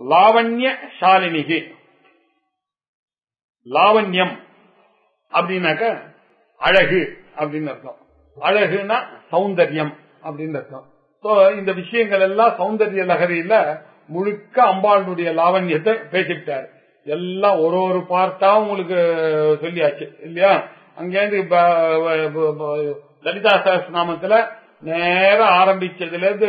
லாவண்ய ஷாலினிகி லாவண்யம் அப்படின்னாக்க அழகு அப்படின்னு அர்த்தம் அழகுனா சௌந்தர்யம் அப்படின்னு அர்த்தம் So, இந்த விஷயங்கள் எல்லாம் சௌந்தர்ய லகரியில முழுக்க அம்பாளுடைய லாவண்யத்தை பேசிவிட்டார் எல்லாம் ஒரு ஒரு பார்ட்டா உங்களுக்கு சொல்லியாச்சு இல்லையா அங்கேருந்து ப- ப- ப- ப- லலிதா சகஸ்நாமத்துல நேர ஆரம்பிச்சதுல இருந்து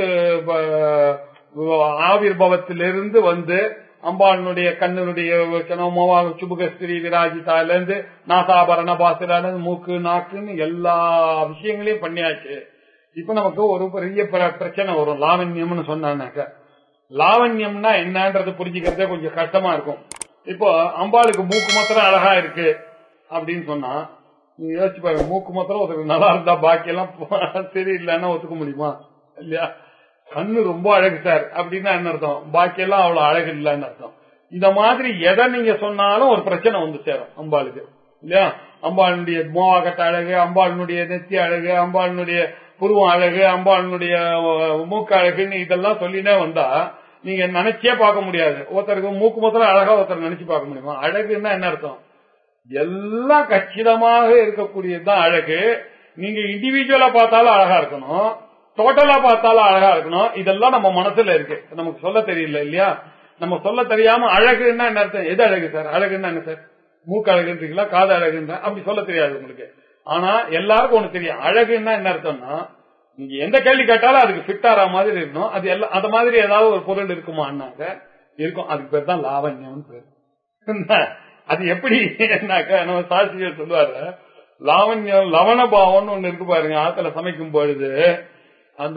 ப- ஆவிர்பவத்திலிருந்து வந்து அம்பாளுடைய கண்ணனுடைய கனோமோவா சுபகஸ்திரி விராஜிதால இருந்து நாசாபரண பாசிரால இருந்து மூக்கு நாக்குன்னு எல்லா விஷயங்களையும் பண்ணியாச்சு இப்ப நமக்கு ஒரு பெரிய பிர- பிரச்சனை வரும் லாவண்யம்னு சொன்னாக்க லாவண்யம்னா என்னன்றது புரிஞ்சுக்கிறதே கொஞ்சம் கஷ்டமா இருக்கும் இப்போ அம்பாளுக்கு மூக்கு மாத்திரம் அழகா இருக்கு அப்படின்னு சொன்னா நீங்க யோசிச்சு பாருங்க மூக்கு மாத்திரம் ஒருத்தருக்கு நல்லா இருந்தா பாக்கி எல்லாம் சரியில்லைன்னா ஒத்துக்க முடியுமா இல்லையா கண்ணு ரொம்ப அழகு சார் அப்படின்னா என்ன அர்த்தம் பாக்கி எல்லாம் அவ்வளவு அழகு இல்லைன்னு அர்த்தம் இந்த மாதிரி எதை நீங்க சொன்னாலும் ஒரு பிரச்சனை வந்து சேரும் அம்பாளுக்கு இல்லையா அம்பாளுடைய மோவாகட்ட அழகு அம்பாளுடைய நெத்தி அழகு அம்பாளுடைய புருவம் அழகு அம்பாளுடைய அஹ், மூக்கு அழகுன்னு இதெல்லாம் சொல்லினே வந்தா நீங்க நினைச்சே பார்க்க முடியாது ஒருத்தருக்கு மூக்கு மாத்திரம் அழகா ஒருத்தர் நினைச்சு பார்க்க முடியுமா அழகுன்னா என்ன அர்த்தம் எல்லாம் கச்சிதமாக இருக்கக்கூடியதுதான் அழகு நீங்க இண்டிவிஜுவலா பார்த்தாலும் அழகா இருக்கணும் டோட்டலா பார்த்தாலும் அழகா இருக்கணும் இதெல்லாம் நம்ம மனசுல இருக்கு நமக்கு சொல்ல தெரியல இல்லையா நம்ம சொல்ல தெரியாம அழகுன்னா என்ன அர்த்தம் எது அழகு சார் அழகுன்னா என்ன சார் மூக்கு அழகுன்றீங்களா காது அழகுன்ற அப்படி சொல்ல தெரியாது உங்களுக்கு ஆனா எல்லாருக்கும் ஒண்ணு தெரியும் அழகுன்னா என்ன அர்த்தம்னா நீங்க எந்த கேள்வி கேட்டாலும் அதுக்கு ஃபிட் ஆற மாதிரி இருக்கணும் அது எல்லாம் அந்த மாதிரி ஏதாவது ஒரு பொருள் இருக்குமான்னாக்க இருக்கும் அதுக்கு பேர் தான் லாவண்யம்னு பேர் என்ன? அது எப்படி என்னாக்க நம்ம சாஸ்திரியர் சொல்லுவாரு லாவண்யம் லவண பாவம்னு ஒண்ணு இருக்கு பாருங்க ஆத்துல சமைக்கும் பொழுது அந்த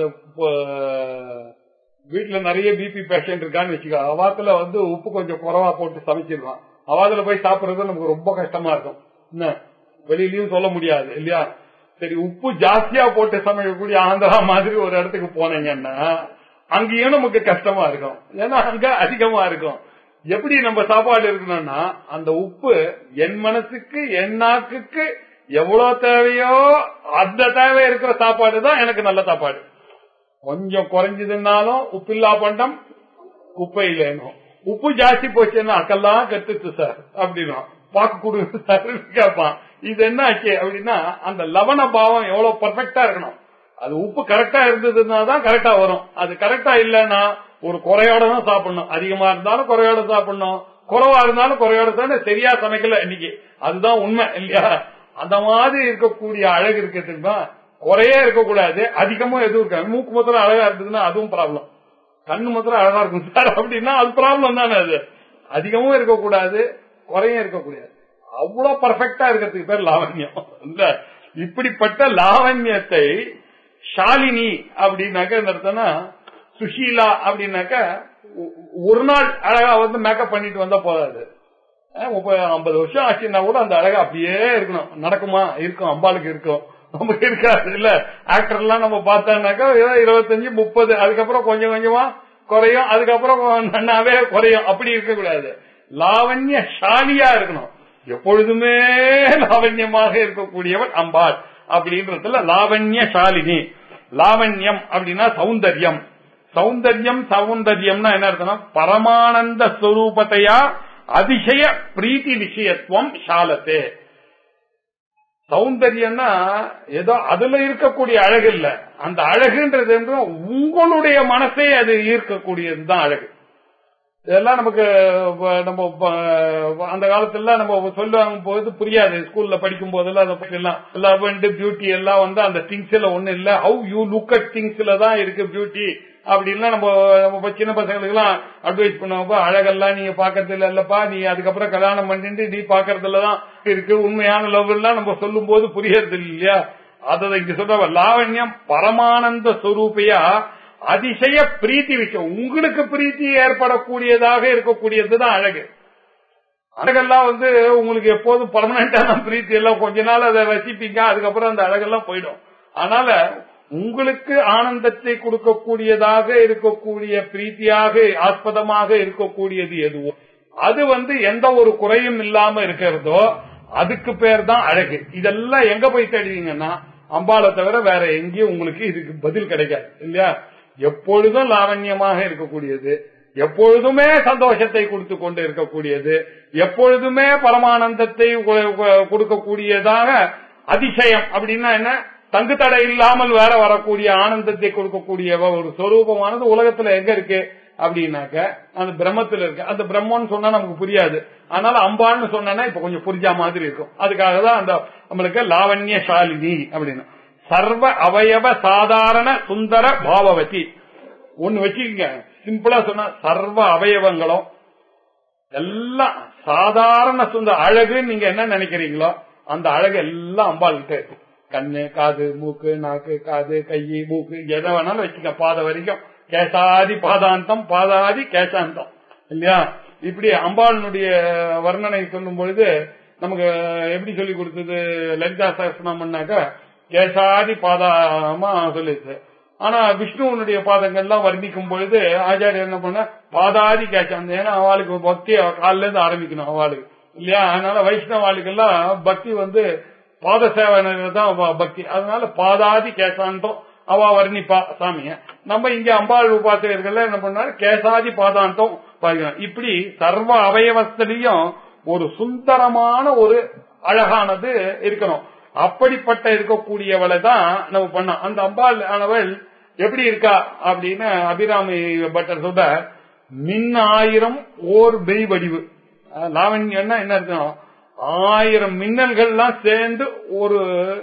ப- வீட்டுல நிறைய பிபி பேஷண்ட் இருக்கான்னு வச்சுக்கோ அவாத்துல வந்து உப்பு கொஞ்சம் குறைவா போட்டு சமைச்சிருக்கான் அவாத்துல போய் சாப்பிடுறது நமக்கு ரொம்ப கஷ்டமா இருக்கும் என்ன வெளியிலயும் சொல்ல முடியாது இல்லையா சரி உப்பு ஜாஸ்தியா போட்டு சமைக்கக்கூடிய ஆந்திரா மாதிரி ஒரு இடத்துக்கு போனீங்கன்னா அங்கேயும் நமக்கு கஷ்டமா இருக்கும் ஏன்னா அங்க அதிகமா இருக்கும் எப்படி நம்ம சாப்பாடு இருக்கணும்னா அந்த உப்பு என் மனசுக்கு என் நாக்குக்கு எவ்வளவு தேவையோ அந்த தேவை இருக்கிற சாப்பாடு தான் எனக்கு நல்ல சாப்பாடு கொஞ்சம் குறைஞ்சதுன்னாலும் உப்பில்லா பண்டம் குப்பை இல்லைனும் உப்பு ஜாஸ்தி போச்சுன்னா அக்கெல்லாம் கத்துச்சு சார் அப்படின்னா பாக்கு கொடுங்க சார் கேட்பான் இது என்ன ஆச்சு அப்படின்னா அந்த லவண பாவம் எவ்வளவு பர்ஃபெக்டா இருக்கணும் அது உப்பு கரெக்டா இருந்ததுன்னா தான் கரெக்டா வரும் அது கரெக்டா இல்லைன்னா ஒரு குறையோட தான் சாப்பிடணும் அதிகமா இருந்தாலும் குறையோட சாப்பிடணும் குறைவா இருந்தாலும் குறையோட தானே சரியா சமைக்கல இன்னைக்கு அதுதான் உண்மை இல்லையா அந்த மாதிரி இருக்கக்கூடிய அழகு இருக்கிறதுக்கு குறையே இருக்கக்கூடாது அதிகமும் எதுவும் இருக்காது மூக்கு மாத்திரம் அழகா இருந்ததுன்னா அதுவும் ப்ராப்ளம் கண்ணு மாத்திரம் அழகா இருக்கும் சார் அப்படின்னா அது ப்ராப்ளம் தானே அது அதிகமும் இருக்கக்கூடாது குறையும் இருக்கக்கூடாது அவ்வளவு பர்ஃபெக்டா இருக்கிறதுக்கு பேர் லாவண்யம் இல்ல இப்படிப்பட்ட லாவண்யத்தை ஷாலினி அப்படின்னாக்க இந்த அர்த்தம்னா சுஷீலா அப்படின்னாக்க ஒ- ஒரு நாள் அழகா வந்து மேக்கப் பண்ணிட்டு வந்தா போதாது அஹ் முப்பது ஐம்பது வருஷம் ஆச்சுன்னா கூட அந்த அழகா அப்படியே இருக்கணும் நடக்குமா இருக்கும் அம்பாளுக்கு இருக்கும் நமக்கு இருக்காது இல்ல ஆக்டர் எல்லாம் நம்ம பார்த்தோம்னாக்கா ஏதோ இருபத்தஞ்சு முப்பது அதுக்கப்புறம் கொஞ்சம் கொஞ்சமா குறையும் அதுக்கப்புறம் நன்னாவே குறையும் அப்படி இருக்கக்கூடாது லாவண்ய ஷாலியா இருக்கணும் எப்பொழுதுமே லாவண்யமாக இருக்கக்கூடியவள் அம்பாள் அப்படின்றதுல லாவண்ய ஷாலினி லாவண்யம் அப்படின்னா சௌந்தர்யம் சௌந்தர்யம் சௌந்தர்யம்னா என்ன அர்த்தம் பரமானந்த ஸ்வரூபத்தையா அதிசய பிரீத்தி விஷயத்துவம் ஷாலத்தே சௌந்தர்யம்னா ஏதோ அதுல இருக்கக்கூடிய அழகு இல்ல அந்த அழகுன்றது என்று உங்களுடைய மனசே அது ஈர்க்கக்கூடியதுதான் அழகு இதெல்லாம் நமக்கு வ- நம்ம ப- அந்த காலத்துல நம்ம சொல்லுவாங்க போது புரியாது ஸ்கூல்ல படிக்கும் போதெல்லாம் அதை பத்தி எல்லாம் லவ் அண்ட் பியூட்டி எல்லாம் வந்து அந்த திங்ஸ்ல ஒண்ணு இல்ல ஹவு யூ லுக் அட் திங்ஸ்ல தான் இருக்கு பியூட்டி அப்படின்லாம் நம்ம நம்ம சின்ன பசங்களுக்கு எல்லாம் அட்வைஸ் பண்ணுவோம் அழகெல்லாம் நீங்க பாக்கறது இல்ல இல்லப்பா நீ அதுக்கப்புறம் கல்யாணம் பண்ணிட்டு நீ பாக்கறதுல தான் இருக்கு உண்மையான லவ் எல்லாம் நம்ம சொல்லும் போது புரியறது இல்லையா அதை இங்க சொல்ற லாவண்யம் பரமானந்த ஸ்வரூபியா அதிசய பிரீத்தி விஷயம் உங்களுக்கு பிரீத்தி ஏற்படக்கூடியதாக இருக்கக்கூடியதுதான் அழகு அழகெல்லாம் வந்து உங்களுக்கு எப்போதும் பர்மனண்டான பிரீத்தி எல்லாம் கொஞ்ச நாள் அதை ரசிப்பீங்க அதுக்கப்புறம் அந்த அழகெல்லாம் போயிடும் அதனால உங்களுக்கு ஆனந்தத்தை கொடுக்கக்கூடியதாக இருக்கக்கூடிய பிரீத்தியாக ஆஸ்பதமாக இருக்கக்கூடியது எதுவோ அது வந்து எந்த ஒரு குறையும் இல்லாம இருக்கிறதோ அதுக்கு பேர் தான் அழகு இதெல்லாம் எங்க போய் தேடுவீங்கன்னா அம்பாளை தவிர வேற எங்கேயும் உங்களுக்கு இதுக்கு பதில் கிடைக்காது இல்லையா எப்பொழுதும் லாவண்யமாக இருக்கக்கூடியது எப்பொழுதுமே சந்தோஷத்தை கொடுத்து கொண்டு இருக்கக்கூடியது எப்பொழுதுமே பரமானந்தத்தை கு- கு- கொடுக்கக்கூடியதாக அதிசயம் அப்படின்னா என்ன தங்கு தடை இல்லாமல் வேற வரக்கூடிய ஆனந்தத்தை கொடுக்கக்கூடிய ஒரு சொரூபமானது உலகத்துல எங்க இருக்கு அப்படின்னாக்க அந்த பிரம்மத்துல இருக்கு அந்த பிரம்மன்னு சொன்னா நமக்கு புரியாது அதனால அம்பாள்னு சொன்னா இப்ப கொஞ்சம் புரிஞ்சா மாதிரி இருக்கும் அதுக்காக தான் அந்த நம்மளுக்கு லாவண்ய சாலினி அப்படின்னு சர்வ அவயவ சாதாரண சுந்தர பாவவதி ஒண்ணு வச்சுக்கங்க சிம்பிளா சொன்னா சர்வ அவயவங்களும் எல்லாம் சாதாரண சுந்தர அழகு நீங்க என்ன நினைக்கிறீங்களோ அந்த அழகு எல்லாம் அம்பாள் கிட்ட இருக்கு கண்ணு காது மூக்கு நாக்கு காது கை மூக்கு எதை வேணாலும் வச்சுக்க பாத வரைக்கும் கேசாதி பாதாந்தம் பாதாதி கேசாந்தம் இல்லையா இப்படி அம்பாளுடைய வர்ணனை சொல்லும் பொழுது நமக்கு எப்படி சொல்லி கொடுத்தது லலிதா சகஸ்நாமன்னாக்கா கேசாதி பாதாமா சொல்லிச்சு ஆனா விஷ்ணுவனுடைய பாதங்கள்லாம் வர்ணிக்கும் பொழுது ஆச்சாரியர் என்ன பண்ண பாதாதி கேசாந்தம் ஏன்னா அவளுக்கு பக்தி காலில இருந்து ஆரம்பிக்கணும் அவளுக்கு இல்லையா அதனால வைஷ்ணவாளுக்கெல்லாம் பக்தி வந்து பாத சேவனை தான் அவ பக்தி அதனால பாதாதி கேசாந்தம் அவ வர்ணிப்பா சாமிய நம்ம இங்க அம்பாள் உபாசிரியர்கள் என்ன பண்ணாரு கேசாதி பாதாந்தம் பாருங்க இப்படி சர்வ அவயவத்திலையும் ஒரு சுந்தரமான ஒரு அழகானது இருக்கணும் அப்படிப்பட்ட இருக்கக்கூடியவளை தான் நம்ம பண்ணோம் அந்த அம்பாள் ஆனவள் எப்படி இருக்கா அப்படின்னு அபிராமி பட்டர் சொல்ற மின் ஆயிரம் ஓர் மெய் வடிவு அஹ் லாவண்யம்னா என்ன இருக்கணும் ஆயிரம் மின்னல்கள்லாம் சேர்ந்து ஒரு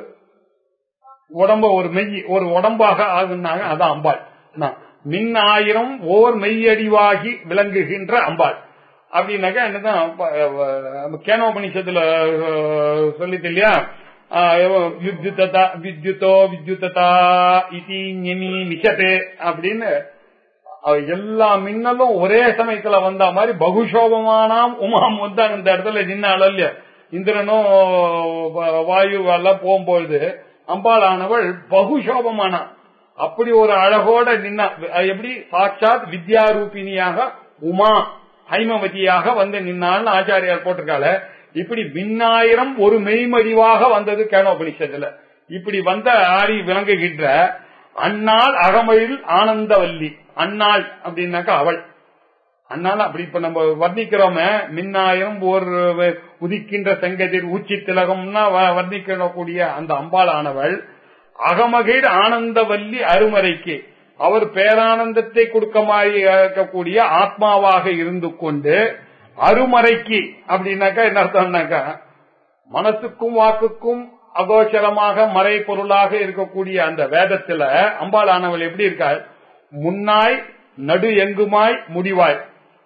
உடம்ப ஒரு மெய் ஒரு உடம்பாக ஆகுனாங்க அதான் அம்பாள் என்ன? மின் ஆயிரம் ஓர் மெய்யடிவாகி விளங்குகின்ற அம்பாள் அப்படின்னாக்கா என்னதான் ப- அஹ் கேனோபனிஷத்துல அஹ், சொல்லிட்டு இல்லையா அஹ், வித்யுததா வித்யுதோ வித்யுததா இதி ஞனி நிஷதே அப்படின்னு அவ எல்லா மின்னலும் ஒரே சமயத்துல வந்த மாதிரி பகுஷோபமானாம் உமாம் வந்து அந்த இடத்துல நின்னால இல்லையா இந்திரனும் வ- வாயு எல்லாம் போகும்பொழுது அம்பாளானவள் பகுஷோபமானா அப்படி ஒரு அழகோட நின்னா அது எப்படி சாட்சாத் வித்யாரூபிணியாக உமா ஹைமவதியாக வந்து நின்னாள்னு ஆச்சாரியார் போட்டிருக்காள இப்படி விண்ணாயிரம் ஒரு மெய்மடிவாக வந்தது கேனோபனிஷத்துல இப்படி வந்த ஆரி விளங்குகின்ற அன்னாள் அகமழில் ஆனந்தவல்லி அன்னாள் அப்படின்னாக்கா அவள் அண்ணால அப்படி இப்ப நம்ம வர்ணிக்கிறோமே மின்னாயிரம் ஒரு உதிக்கின்ற செங்கதிர் உச்சி திலகம்னா வ- வர்ணிக்கக்கூடிய அந்த அம்பாளானவள் அகமகிழ் ஆனந்தவல்லி அருமறைக்கு அவர் பேரானந்தத்தை கொடுக்க மாதிரி இருக்கக்கூடிய ஆத்மாவாக இருந்து கொண்டு அருமறைக்கு அப்படின்னாக்கா என்ன அர்த்தம்னாக்கா மனசுக்கும் வாக்குக்கும் அகோச்சரமாக மறை பொருளாக இருக்கக்கூடிய அந்த வேதத்துல அம்பாளானவள் எப்படி இருக்காள் முன்னாய் நடு எங்குமாய் முடிவாய்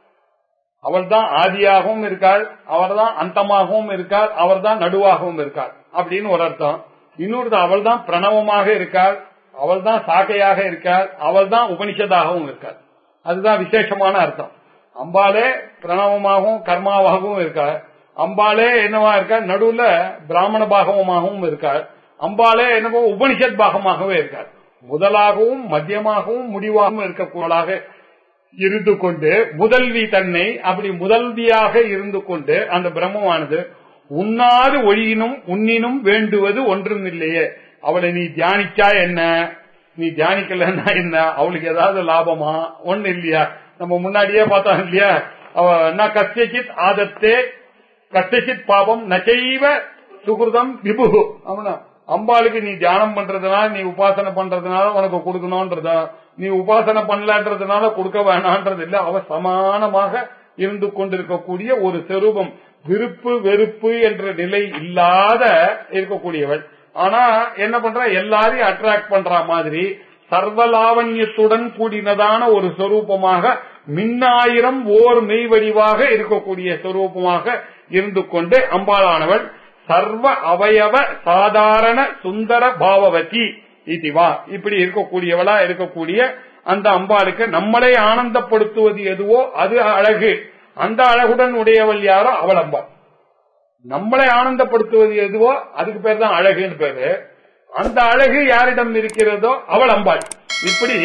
அவள்தான் ஆதியாகவும் இருக்காள் அவர்தான் அந்தமாகவும் இருக்காள் அவர்தான் நடுவாகவும் இருக்காள் அப்படின்னு ஒரு அர்த்தம் இன்னொரு அவள்தான் பிரணவமாக இருக்காள் அவள்தான் சாக்கையாக இருக்காள் அவள்தான் உபனிஷதாகவும் இருக்காள் அதுதான் விசேஷமான அர்த்தம் அம்பாலே பிரணவமாகவும் கர்மாவாகவும் இருக்காள் அம்பாலே என்னவா இருக்கா நடுவுல பிராமண பாகவமாகவும் இருக்காள் அம்பாலே என்னவோ உபனிஷத் பாகமாகவே இருக்காள் முதலாகவும் மத்தியமாகவும் முடிவாகவும் இருக்கக்கூடாக இருந்து கொண்டு முதல்வி தன்னை அப்படி முதல்வியாக இருந்து கொண்டு அந்த பிரம்மமானது உண்ணாது ஒழியினும் உன்னினும் வேண்டுவது ஒன்றும் இல்லையே அவளை நீ தியானிச்சா என்ன நீ தியானிக்கலன்னா என்ன அவளுக்கு ஏதாவது லாபமா ஒண்ணு இல்லையா நம்ம முன்னாடியே பார்த்தோம் இல்லையா அவ என்ன கஷ்டச்சித் ஆதத்தே கஷ்டச்சித் பாபம் நச்சைவ சுகிருதம் விபுகு அவனா அம்பாளுக்கு நீ தியானம் பண்றதுனால நீ உபாசனை பண்றதுனால உனக்கு கொடுக்கணும்ன்றத நீ உபாசனை பண்ணலன்றதுனால கொடுக்க வேணான்றது இல்ல அவ சமானமாக இருந்து கொண்டிருக்கக்கூடிய ஒரு செரூபம் விருப்பு வெறுப்பு என்ற நிலை இல்லாத இருக்கக்கூடியவள் ஆனா என்ன பண்ற எல்லாரையும் அட்ராக்ட் பண்ற மாதிரி சர்வலாவண்யத்துடன் கூடினதான ஒரு சொரூபமாக மின்னாயிரம் ஓர் மெய் வடிவாக இருக்கக்கூடிய சொரூபமாக இருந்து கொண்டு அம்பாளானவள் சர்வ அவயவ சாதாரண சுந்தர பாவவதி இதுவா இப்படி இருக்கக்கூடியவளா இருக்கக்கூடிய அந்த அம்பாளுக்கு நம்மளை ஆனந்தப்படுத்துவது எதுவோ அது அழகு அந்த அழகுடன் உடையவள் யாரோ அவள் அம்பாள் நம்மளை ஆனந்தப்படுத்துவது எதுவோ அதுக்கு பேர் தான் அழகுன்னு பேரு அந்த அழகு யாரிடம் இருக்கிறதோ அவள் அம்பாள் இப்படி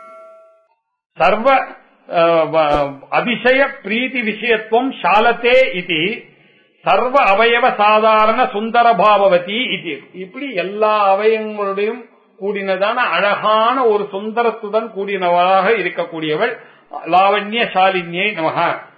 சர்வ அஹ், வ- அதிசய பிரீதி விஷயத்துவம் சாலத்தே இது சர்வ அவயவ சாதாரண சுந்தர பாவவதி இது இப்படி எல்லா அவயங்களுடையும் கூடினதான அழகான ஒரு சுந்தரத்துடன் கூடினவளாக இருக்கக்கூடியவள் லாவண்ய சாலின்யை நமக